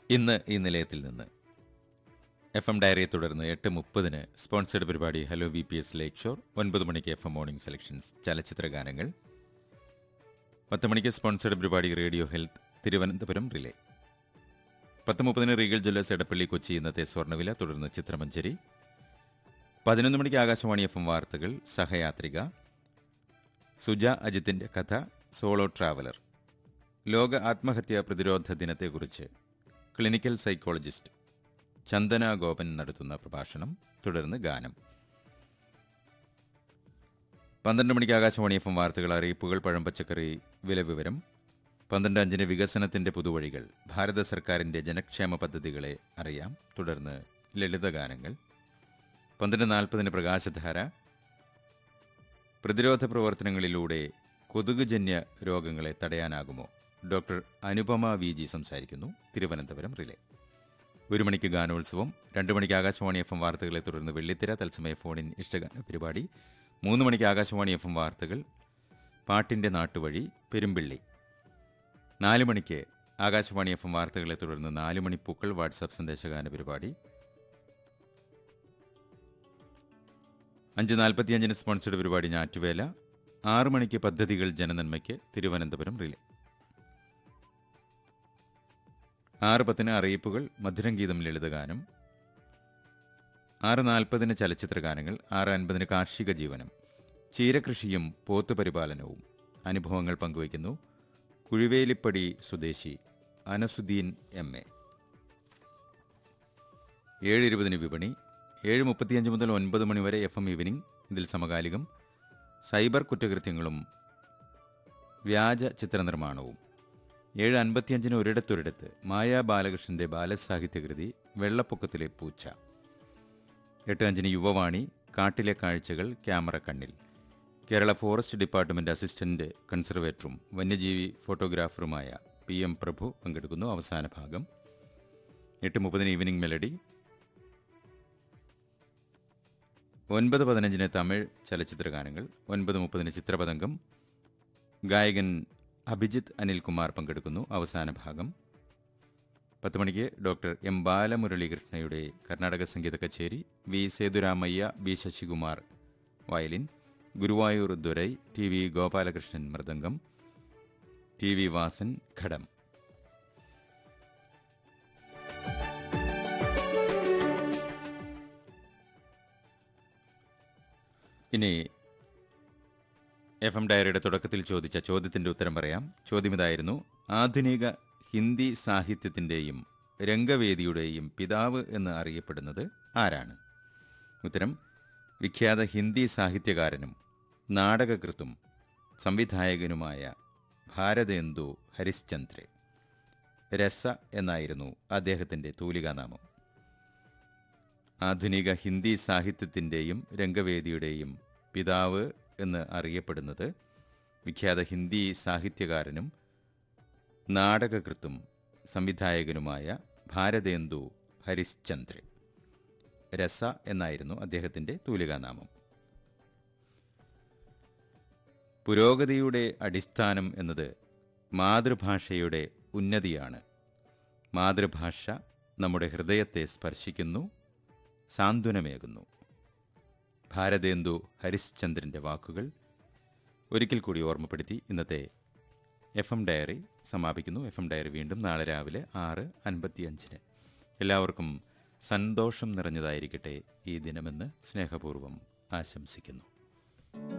ഇന്ന് ഈ നിലയത്തിൽ നിന്ന് എഫ് എം ഡയറിയെ തുടർന്ന് എട്ട് മുപ്പതിന് സ്പോൺസേഡ് പരിപാടി hello V P S lakeshore ഒൻപത് മണിക്ക് എഫ് എം മോർണിംഗ് സെലക്ഷൻസ് ചലച്ചിത്ര ഗാനങ്ങൾ പത്ത് മണിക്ക് സ്പോൺസേഡ് പരിപാടി റേഡിയോ ഹെൽത്ത് തിരുവനന്തപുരം റിലേ പത്ത് മുപ്പതിന് റീഗൽ ജ്വല്ലേഴ്സ് എടപ്പള്ളി കൊച്ചി ഇന്നത്തെ സ്വർണ്ണവില തുടർന്ന് ചിത്രമഞ്ചേരി പതിനൊന്ന് മണിക്ക് ആകാശവാണി എഫ് എം വാർത്തകൾ സഹയാത്രിക സുജ അജിത്തിന്റെ കഥ സോളോ ട്രാവലർ ലോക ആത്മഹത്യാ പ്രതിരോധ ദിനത്തെക്കുറിച്ച് ക്ലിനിക്കൽ സൈക്കോളജിസ്റ്റ് ചന്ദന ഗോപൻ നടത്തുന്ന പ്രഭാഷണം തുടർന്ന് ഗാനം പന്ത്രണ്ട് മണിക്ക് ആകാശവാണി എഫ് എം വാർത്തകൾ അറിയിപ്പുകൾ പഴം പച്ചക്കറി വില വിവരം പന്ത്രണ്ട് അഞ്ചിന് വികസനത്തിന്റെ പുതുവഴികൾ ഭാരത സർക്കാരിന്റെ ജനക്ഷേമ പദ്ധതികളെ അറിയാം തുടർന്ന് ലളിതഗാനങ്ങൾ പന്ത്രണ്ട് നാൽപ്പതിന് പ്രകാശധാര പ്രതിരോധ പ്രവർത്തനങ്ങളിലൂടെ കൊതുകുജന്യ രോഗങ്ങളെ തടയാനാകുമോ ഡോക്ടർ അനുപമ വി ജി സംസാരിക്കുന്നു തിരുവനന്തപുരം റിലേ ഒരു മണിക്ക് ഗാനോത്സവം രണ്ട് മണിക്ക് ആകാശവാണി എഫ് എം വാർത്തകളെ തുടർന്ന് വെള്ളിത്തിര തത്സമയ ഫോണിൻ ഇഷ്ടഗാന പരിപാടി മൂന്ന് മണിക്ക് ആകാശവാണി എഫ് എം വാർത്തകൾ പാട്ടിൻ്റെ നാട്ടുവഴി പെരുമ്പിള്ളി നാല് മണിക്ക് ആകാശവാണി എഫ് എം വാർത്തകളെ തുടർന്ന് നാല് മണി പൂക്കൾ വാട്സാപ്പ് സന്ദേശഗാന പരിപാടി അഞ്ച് നാൽപ്പത്തിയഞ്ചിന് സ്പോൺസർഡ് പരിപാടി ഞാറ്റുവേല ആറ് മണിക്ക് പദ്ധതികൾ ജനനന്മയ്ക്ക് തിരുവനന്തപുരം റിലേ ആറ് പത്തിന് അറിയിപ്പുകൾ മധുരം ഗീതം ലളിതഗാനം ആറ് നാൽപ്പതിന് ചലച്ചിത്രഗാനങ്ങൾ ആറ് അൻപതിന് കാർഷിക ജീവനം ചീരകൃഷിയും പോത്തുപരിപാലനവും അനുഭവങ്ങൾ പങ്കുവയ്ക്കുന്നു കുഴിവേലിപ്പടി സ്വദേശി അനസുദ്ദീൻ എം എ ഏഴ് ഇരുപതിന് വിപണി ഏഴ് മുപ്പത്തിയഞ്ച് മുതൽ ഒൻപത് മണി വരെ എഫ് എം ഈവനിംഗ് ഇതിൽ സമകാലികം സൈബർ കുറ്റകൃത്യങ്ങളും വ്യാജ ചിത്രനിർമ്മാണവും ഏഴ് അൻപത്തിയഞ്ചിന് ഒരിടത്തൊരിടത്ത് മായാ ബാലകൃഷ്ണന്റെ ബാലസാഹിത്യകൃതി വെള്ളപ്പൊക്കത്തിലെ പൂച്ച എട്ട് അഞ്ചിന് യുവവാണി കാട്ടിലെ കാഴ്ചകൾ ക്യാമറ കണ്ണിൽ കേരള ഫോറസ്റ്റ് ഡിപ്പാർട്ട്മെന്റ് അസിസ്റ്റന്റ് കൺസർവേറ്ററും വന്യജീവി ഫോട്ടോഗ്രാഫറുമായ പി എം പ്രഭു പങ്കെടുക്കുന്നു അവസാന ഭാഗം എട്ട് മുപ്പതിന് ഈവനിംഗ് മെലഡി ഒൻപത് പതിനഞ്ചിന് തമിഴ് ചലച്ചിത്ര ഗാനങ്ങൾ ഒൻപത് മുപ്പതിന് ചിത്രപതംഗം ഗായകൻ അഭിജിത്ത് അനിൽകുമാർ പങ്കെടുക്കുന്നു അവസാന ഭാഗം പത്ത് മണിക്ക് ഡോക്ടർ എം ബാലമുരളീകൃഷ്ണയുടെ കർണാടക സംഗീത കച്ചേരി V Sethuramaiah B Sasikumar violin Guruvayur Durai T V Gopalakrishnan mridangam T V Vasan ghatam ഇനി എഫ് എം ഡയറിയുടെ തുടക്കത്തിൽ ചോദിച്ച ചോദ്യത്തിന്റെ ഉത്തരം പറയാം ചോദ്യം ഇതായിരുന്നു ആധുനിക ഹിന്ദി സാഹിത്യത്തിന്റെയും രംഗവേദിയുടെയും പിതാവ് എന്ന് അറിയപ്പെടുന്നത് ആരാണ് ഉത്തരം വിഖ്യാത ഹിന്ദി സാഹിത്യകാരനും നാടകകൃത്തും സംവിധായകനുമായ ഭാരതേന്ദു ഹരിശ്ചന്ദ്രെ രസ എന്നായിരുന്നു അദ്ദേഹത്തിന്റെ തൂലികാനാമം ആധുനിക ഹിന്ദി സാഹിത്യത്തിൻ്റെയും രംഗവേദിയുടെയും പിതാവ് എന്ന് അറിയപ്പെടുന്നത് വിഖ്യാത ഹിന്ദി സാഹിത്യകാരനും നാടകകൃത്തും സംവിധായകനുമായ ഭാരതേന്ദു ഹരിശ്ചന്ദ്രൻ രസ എന്നായിരുന്നു അദ്ദേഹത്തിൻ്റെ തൂലികാനാമം പുരോഗതിയുടെ അടിസ്ഥാനം എന്നത് മാതൃഭാഷയുടെ ഉന്നതിയാണ് മാതൃഭാഷ നമ്മുടെ ഹൃദയത്തെ സ്പർശിക്കുന്നു സാന്ത്വനമേകുന്നു ഭാരതേന്ദു ഹരിശ്ചന്ദ്രൻ്റെ വാക്കുകൾ ഒരിക്കൽ കൂടി ഓർമ്മപ്പെടുത്തി ഇന്നത്തെ എഫ് എം ഡയറി സമാപിക്കുന്നു എഫ് എം ഡയറി വീണ്ടും നാളെ രാവിലെ ആറ് അൻപത്തിയഞ്ചിന് എല്ലാവർക്കും സന്തോഷം നിറഞ്ഞതായിരിക്കട്ടെ ഈ ദിനമെന്ന് സ്നേഹപൂർവ്വം ആശംസിക്കുന്നു